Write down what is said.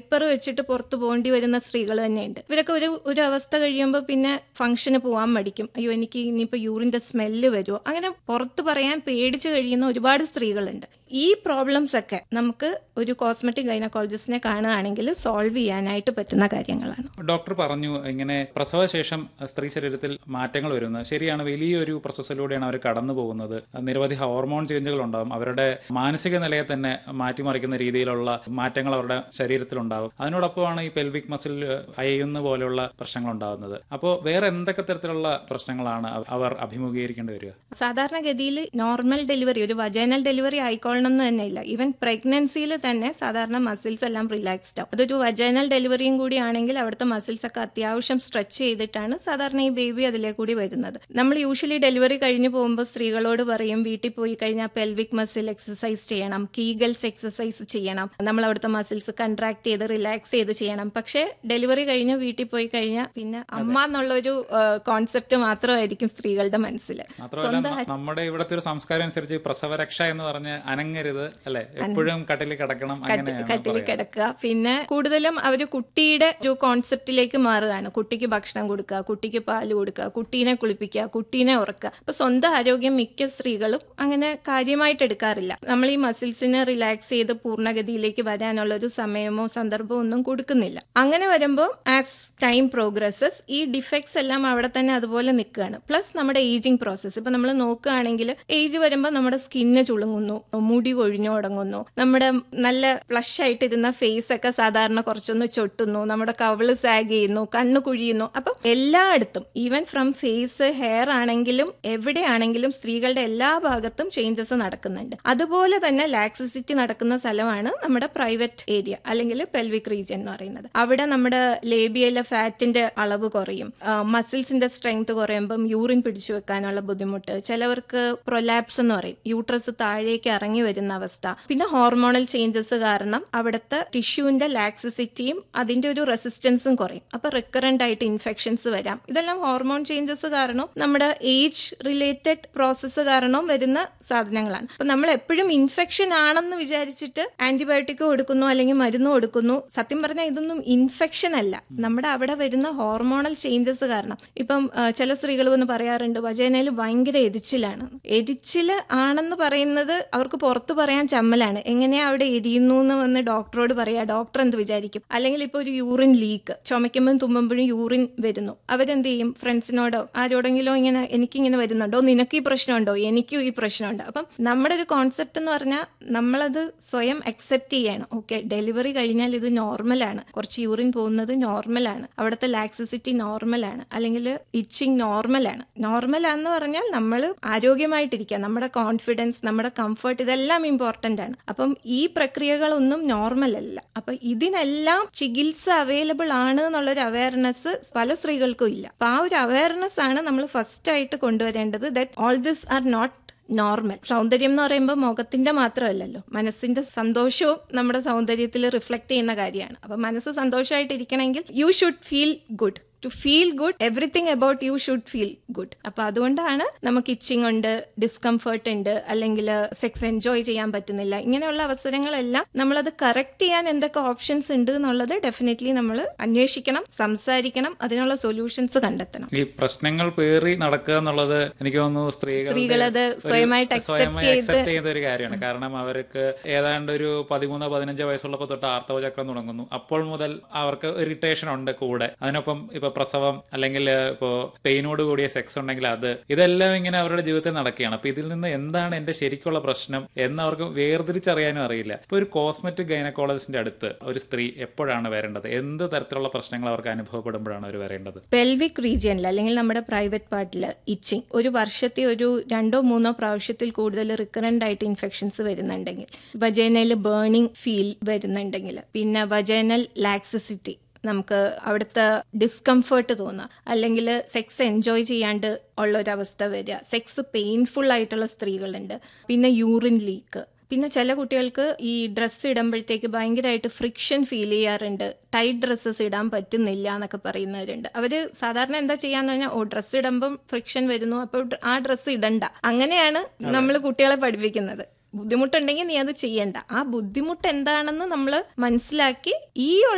Diaper വെച്ചിട്ട് പുറത്ത് പോകേണ്ടി വരുന്ന സ്ത്രീകൾ തന്നെയുണ്ട് ഇവരൊക്കെ ഒരു ഒരു അവസ്ഥ കഴിയുമ്പോൾ പിന്നെ ഫംഗ്ഷന് പോകാൻ മടിക്കും അയ്യോ എനിക്ക് ഇനിയിപ്പോൾ യൂറിൻ്റെ സ്മെല്ല് വരുമോ അങ്ങനെ പുറത്ത് പറയാൻ പേടിച്ച് കഴിയുന്ന ഒരുപാട് സ്ത്രീകളുണ്ട് ഈ പ്രോബ്ലംസ് ഒക്കെ നമുക്ക് ഒരു കോസ്മെറ്റിക് ഗൈനക്കോളജിസ്റ്റിനെ കാണുകയാണെങ്കിൽ സോൾവ് ചെയ്യാനായിട്ട് പറ്റുന്ന കാര്യങ്ങളാണ് ഡോക്ടർ പറഞ്ഞു ഇങ്ങനെ പ്രസവശേഷം സ്ത്രീ ശരീരത്തിൽ മാറ്റങ്ങൾ വരുന്നത് ശരിയാണ് വലിയൊരു പ്രോസസ്സിലൂടെയാണ് അവർ കടന്നു പോകുന്നത് നിരവധി ഹോർമോൺ ചേഞ്ചുകൾ ഉണ്ടാകും അവരുടെ മാനസിക നിലയെ തന്നെ മാറ്റിമറിക്കുന്ന രീതിയിലുള്ള മാറ്റങ്ങൾ അവരുടെ ശരീരത്തിൽ ഉണ്ടാകും അതിനോടൊപ്പമാണ് ഈ പെൽവിക് മസിൽ അയയുന്ന പോലെയുള്ള പ്രശ്നങ്ങൾ ഉണ്ടാകുന്നത് അപ്പോൾ വേറെ എന്തൊക്കെ തരത്തിലുള്ള പ്രശ്നങ്ങളാണ് അവ- അവർ അഭിമുഖീകരിക്കേണ്ടി വരിക സാധാരണഗതിയിൽ നോർമൽ ഡെലിവറി ഒരു വജൈനൽ ഡെലിവറി ആയിക്കോളണം എന്ന് തന്നെ ഇല്ല ഈവൻ പ്രഗ്നൻസിയിൽ തന്നെ സാധാരണ മസിൽസ് എല്ലാം റിലാക്സ്ഡ് ആവും അതൊരു വജൈനൽ ഡെലിവറിയും കൂടി ആണെങ്കിൽ അവിടുത്തെ മസിൽസ് ഒക്കെ അത്യാവശ്യം സ്ട്രെച്ച് ചെയ്തിട്ടാണ് സാധാരണ ഈ ബേബി അതിലേ കൂടി വരുന്നത് നമ്മൾ യൂഷ്വലി ഡെലിവറി കഴിഞ്ഞ് പോകുമ്പോൾ സ്ത്രീകളോട് പറയും വീട്ടിൽ പോയി കഴിഞ്ഞാൽ പെൽവിക് മസിൽ എക്സസൈസ് ചെയ്യണം കീഗൽസ് എക്സസൈസ് ചെയ്യണം നമ്മൾ അവിടുത്തെ മസിൽസ് കൺട്രാക്ട് ചെയ്ത് റിലാക്സ് ചെയ്ത് ചെയ്യണം പക്ഷേ ഡെലിവറി കഴിഞ്ഞ് വീട്ടിൽ പോയി കഴിഞ്ഞാൽ പിന്നെ അമ്മ എന്നുള്ളൊരു കോൺസെപ്റ്റ് മാത്രമായിരിക്കും സ്ത്രീകളുടെ മനസ്സിൽ മാത്രമല്ല ന- നമ്മുടെ ഇവിടുത്തെ ഒരു സംസ്കാരം അനുസരിച്ച് പ്രസവരക്ഷ എന്ന് പറഞ്ഞ് അനങ്ങരുത് അല്ലെ എപ്പോഴും കട്ടിലിൽ കിടക്കണം അങ്ങനെയാണ് കട്ടിൽ പറയാ. കിടക്കുക പിന്നെ കൂടുതലും അവർ കുട്ടിയുടെ ഒരു കോൺസെപ്റ്റിലേക്ക് മാറുകയാണ് കുട്ടിക്ക് ഭക്ഷണം കൊടുക്കുക കുട്ടിക്ക് പാല് കൊടുക്കുക കുട്ടീനെ കുളിപ്പിക്കുക കുട്ടീനെ ഉറക്കുക അപ്പൊ സ്വന്തം ആരോഗ്യം മിക്ക സ്ത്രീകളും അങ്ങനെ കാര്യമായിട്ട് എടുക്കാറില്ല നമ്മൾ ഈ മസിൽസിനെ റിലാക്സ് ചെയ്ത് പൂർണ്ണഗതിയിലേക്ക് വരാനുള്ള ഒരു സമയമോ സന്ദർഭമോ ഒന്നും കൊടുക്കുന്നില്ല അങ്ങനെ വരുമ്പോൾ ആസ് ടൈം പ്രോഗ്രസസ് ഈ ഡിഫക്ട്സ് എല്ലാം അവിടെ തന്നെ അതുപോലെ നിൽക്കുകയാണ് പ്ലസ് നമ്മുടെ ഏജിങ് പ്രോസസ്സ് ഇപ്പൊ നമ്മൾ നോക്കുകയാണെങ്കിൽ ഏജ് വരുമ്പോൾ നമ്മുടെ സ്കിന്ന് ചുളുങ്ങുന്നു മുടി കൊഴിഞ്ഞു തുടങ്ങുന്നു നമ്മുടെ നല്ല ഫ്ലഷ് ആയിട്ടിരുന്ന ഫേസ് ഒക്കെ സാധാരണ കുറച്ചൊന്ന് ചൊട്ടുന്നു നമ്മുടെ കവിള് സാഗ് ചെയ്യുന്നു കണ്ണ് കുഴിയുന്നു അപ്പം എല്ലായിടത്തും ഈവൻ ഫ്രം ഫേസ് ഹെയർ ആണെങ്കിലും എവിടെയാണെങ്കിലും സ്ത്രീകളുടെ എല്ലാ ഭാഗത്തും ചേഞ്ചസ് നടക്കുന്നുണ്ട് അതുപോലെ തന്നെ ലാക്സിസിറ്റി നടക്കുന്ന സ്ഥലമാണ് നമ്മുടെ പ്രൈവറ്റ് ഏരിയ അല്ലെങ്കിൽ പെൽവിക് റീജിയൻ എന്ന് പറയുന്നത് അവിടെ നമ്മുടെ ലേബിയയിലെ ഫാറ്റിന്റെ അളവ് കുറയും മസിൽസിന്റെ സ്ട്രെങ്ത് കുറയുമ്പം യൂറിൻ പിടിച്ചു വെക്കാനുള്ള ബുദ്ധിമുട്ട് ചിലവർക്ക് പ്രൊലാപ്സ് എന്ന് പറയും യൂട്രസ് താഴേക്ക് ഇറങ്ങി വരുന്ന അവസ്ഥ പിന്നെ ഹോർമോണൽ ചേഞ്ചസ് കാരണം അവിടുത്തെ ടിഷ്യൂവിന്റെ ലാക്സിസിറ്റിയും അതിന്റെ ഒരു റെസിസ്റ്റൻസും കുറയും അപ്പൊ റിക്കറന്റ് ആയിട്ട് ഇൻഫെക്ഷൻസ് വരാം ഇതെല്ലാം ഹോർമോൺ ചേഞ്ചസ് കാരണവും നമ്മുടെ ഏജ് റിലേറ്റഡ് പ്രോസസ്സ് കാരണവും വരുന്ന സാധനങ്ങളാണ് അപ്പൊ നമ്മൾ എപ്പോഴും ഇൻഫെക്ഷൻ ആണെന്ന് വിചാരിച്ചിട്ട് ആന്റിബയോട്ടിക് കൊടുക്കുന്നു അല്ലെങ്കിൽ മരുന്ന് കൊടുക്കുന്നു സത്യം പറഞ്ഞാൽ ഇതൊന്നും ഇൻഫെക്ഷൻ അല്ല നമ്മുടെ അവിടെ വരുന്ന ഹോർമോണൽ ചേഞ്ചസ് കാരണം ഇപ്പം ആ, ചില സ്ത്രീകൾ വന്ന് പറയാറുണ്ട് വജേനയിൽ ഭയങ്കര എരിച്ചിലാണ് എരിച്ചില് ആണെന്ന് പറയുന്നത് അവർക്ക് പുറത്ത് പറയാൻ ചമ്മലാണ് എങ്ങനെയാ അവിടെ എരിയുന്നു എന്ന് വന്ന് ഡോക്ടറോട് പറയാ ഡോക്ടർ എന്ത് വിചാരിക്കും അല്ലെങ്കിൽ ഇപ്പൊ ഒരു യൂറിൻ ലീക്ക് ചുമയ്ക്കുമ്പോഴും തുമ്മുമ്പോഴും യൂറിൻ വരുന്നു അവരെന്ത് ചെയ്യും ഫ്രണ്ട്സിനോടോ ആരോടെങ്കിലും ഇങ്ങനെ എനിക്കിങ്ങനെ വരുന്നുണ്ടോ നിനക്ക് ഈ പ്രശ്നമുണ്ടോ എനിക്കും ഈ പ്രശ്നമുണ്ട് അപ്പം നമ്മുടെ ഒരു കോൺസെപ്റ്റ് എന്ന് പറഞ്ഞാൽ നമ്മളത് സ്വയം അക്സെപ്റ്റ് ചെയ്യണം ഓക്കെ ഡെലിവറി കഴിഞ്ഞാൽ ഇത് നോർമലാണ് കുറച്ച് യൂറിൻ പോകുന്നത് നോർമലാണ് അവിടുത്തെ ലാക്സിസിറ്റി നോർമലാണ് അല്ലെങ്കിൽ ഇച്ചിങ് നോർമലാണ് നോർമലാന്ന് പറഞ്ഞാൽ നമ്മൾ ആരോഗ്യമായിട്ടിരിക്കുക നമ്മുടെ കോൺഫിഡൻസ് നമ്മുടെ കംഫർട്ട് ഇതെല്ലാം ഇമ്പോർട്ടൻ്റ് ആണ് അപ്പം ഈ പ്രക്രിയകളൊന്നും നോർമൽ അല്ല അപ്പൊ ഇതിനെല്ലാം ചികിത്സ അവൈലബിൾ ആണ് എന്നുള്ളൊരു അവയർനെസ് പല സ്ത്രീകൾക്കും ഇല്ല അപ്പൊ ആ ഒരു അവയർനെസ് ആണ് നമ്മൾ ഫസ്റ്റ് ആയിട്ട് കൊണ്ടുവരേണ്ടത് that all this are not normal സൗന്ദര്യം എന്ന് പറയുമ്പോൾ മുഖത്തിന്റെ മാത്രമല്ലല്ലോ മനസ്സിന്റെ സന്തോഷവും നമ്മുടെ സൗന്ദര്യത്തിൽ റിഫ്ലക്ട് ചെയ്യുന്ന കാര്യമാണ് അപ്പൊ മനസ്സ് സന്തോഷമായിട്ടിരിക്കണമെങ്കിൽ you should feel good to feel good everything about you should feel good അപ്പൊ അതുകൊണ്ടാണ് നമുക്ക് ഇച്ചിങ് ഉണ്ട് ഡിസ്കംഫേർട്ട് ഉണ്ട് അല്ലെങ്കിൽ സെക്സ് എൻജോയ് ചെയ്യാൻ പറ്റുന്നില്ല ഇങ്ങനെയുള്ള അവസരങ്ങളെല്ലാം നമ്മളത് കറക്റ്റ് ചെയ്യാൻ എന്തൊക്കെ ഓപ്ഷൻസ് ഉണ്ട് എന്നുള്ളത് ഡെഫിനറ്റ്ലി നമ്മൾ അന്വേഷിക്കണം സംസാരിക്കണം അതിനുള്ള സൊല്യൂഷൻസ് കണ്ടെത്തണം ഈ പ്രശ്നങ്ങൾ പേറി നടക്കുക എന്നുള്ളത് എനിക്ക് തോന്നുന്നു സ്ത്രീകളുടെ സ്ത്രീകളത് ഒരു സ്വയമായിട്ട് accept സ്വയമായി ചെയ്ത് accept ചെയ്യുന്ന ഒരു കാര്യമാണ് കാരണം അവർക്ക് ഏതാണ്ട് ഒരു പതിമൂന്നോ പതിനഞ്ചോ വയസ്സുള്ളപ്പോൾ തൊട്ട് ആർത്തവ ചക്രം തുടങ്ങുന്നു അപ്പോൾ മുതൽ അവർക്ക് ഇറിറ്റേഷൻ ഉണ്ട് കൂടെ അതിനൊപ്പം ഇപ്പൊ പ്രസവം അല്ലെങ്കിൽ ഇപ്പോ പെയിനോട് കൂടിയ സെക്സ് ഉണ്ടെങ്കിൽ അത് ഇതെല്ലാം ഇങ്ങനെ അവരുടെ ജീവിതത്തിൽ നടക്കുകയാണ് അപ്പൊ ഇതിൽ നിന്ന് എന്താണ് എന്റെ ശരിക്കുള്ള പ്രശ്നം എന്ന് അവർക്ക് വേർതിരിച്ചറിയാനും അറിയില്ല ഇപ്പൊ ഒരു കോസ്മെറ്റിക് ഗൈനക്കോളജിസ്റ്റിന്റെ അടുത്ത് ഒരു സ്ത്രീ എപ്പോഴാണ് വരേണ്ടത് എന്ത് തരത്തിലുള്ള പ്രശ്നങ്ങൾ അവർക്ക് അനുഭവപ്പെടുമ്പോഴാണ് അവർ വരേണ്ടത് പെൽവിക് റീജിയനിൽ അല്ലെങ്കിൽ നമ്മുടെ പ്രൈവറ്റ് പാർട്ടിൽ ഇച്ചിങ് ഒരു വർഷത്തെ ഒരു രണ്ടോ മൂന്നോ പ്രാവശ്യത്തിൽ കൂടുതൽ റിക്കറന്റ് ആയിട്ട് ഇൻഫെക്ഷൻസ് വരുന്നുണ്ടെങ്കിൽ വജൈനയിൽ ബേണിംഗ് ഫീൽ വരുന്നുണ്ടെങ്കിൽ പിന്നെ വജൈനൽ ലാക്സിസിറ്റി നമുക്ക് അവിടുത്തെ ഡിസ്കംഫേർട്ട് തോന്നുക അല്ലെങ്കിൽ സെക്സ് എൻജോയ് ചെയ്യാണ്ട് ഉള്ള ഒരു അവസ്ഥ വരിക സെക്സ് പെയിൻഫുൾ ആയിട്ടുള്ള സ്ത്രീകളുണ്ട് പിന്നെ യൂറിൻ ലീക്ക് പിന്നെ ചില കുട്ടികൾക്ക് ഈ ഡ്രസ്സ് ഇടുമ്പോഴത്തേക്ക് ഭയങ്കരമായിട്ട് ഫ്രിക്ഷൻ ഫീൽ ചെയ്യാറുണ്ട് ടൈറ്റ് ഡ്രസ്സസ് ഇടാൻ പറ്റുന്നില്ല എന്നൊക്കെ പറയുന്നവരുണ്ട് അവർ സാധാരണ എന്താ ചെയ്യാന്ന് പറഞ്ഞാൽ ഓ ഡ്രസ്സ് ഇടുമ്പം ഫ്രിക്ഷൻ വരുന്നു അപ്പോൾ ആ ഡ്രസ്സ് ഇടണ്ട അങ്ങനെയാണ് നമ്മൾ കുട്ടികളെ പഠിപ്പിക്കുന്നത് ബുദ്ധിമുട്ടുണ്ടെങ്കിൽ നീ അത് ചെയ്യണ്ട ആ ബുദ്ധിമുട്ട് എന്താണെന്ന് നമ്മൾ മനസ്സിലാക്കി ഈ